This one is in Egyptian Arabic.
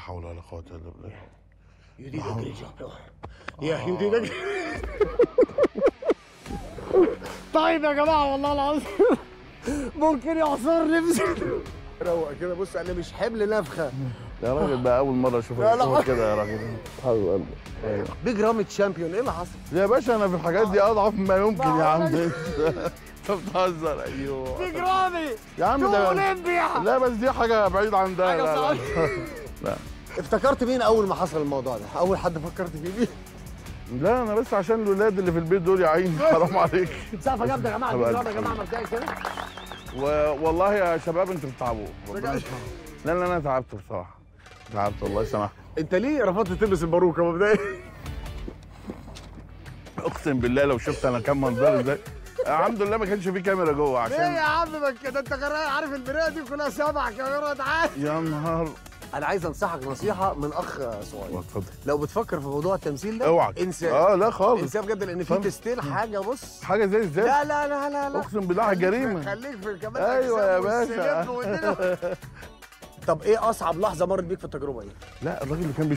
حول ولا قوه الا بالله يديدك رجعته يا يديدك طيب يا جماعه والله العظيم ممكن يعصر نفسي روق كده بص انا مش حمل نفخه يا راجل ده اول مره اشوفك لا، لا. أشوفك كده يا راجل حبيب قلبي أيوة. بيج رامي تشامبيون ايه اللي حصل؟ يا باشا انا في الحاجات دي اضعف ما يمكن يا عم انت بتهزر ايوه بيج رامي يا عم تو ده اولمبيا لا بس دي حاجه بعيد عن ده حاجة لا لا صعبة. لا افتكرت مين اول ما حصل الموضوع ده؟ اول حد فكرت فيه مين؟ لا انا بس عشان الولاد اللي في البيت دول يا عيني حرام عليك سقفه جامده يا جماعه حبايبي. بيج رامي يا جماعه مبدئيا كده و- والله يا شباب انتوا بتتعبوا ربنا يسامحكم. لا لا انا تعبت بصراحه تعبت الله يسامحك انت ليه رفضت تلبس الباروكه مبدئيا؟ اقسم بالله لو شفت انا كام منظر ازاي الحمد لله ما كانش في كاميرا جوه ليه يا عشان عم ما كده انت كمان عارف البرايه دي كلها سبع كاميرات عادي يا نهار انا عايز انصحك نصيحه من اخ صغير اتفضل لو بتفكر في موضوع التمثيل ده اوعى انسى اه لا خالص انسى بجد لان في فاهم؟ تستيل حاجه بص حاجه زي ازاي لا لا لا لا لا اقسم بالله خليك- جريمه خليك في كمان ايوه يا الأجسام باشا والسلب والدنيا. طب ايه اصعب لحظه مرت بيك في التجربه دي؟ لا الراجل اللي كان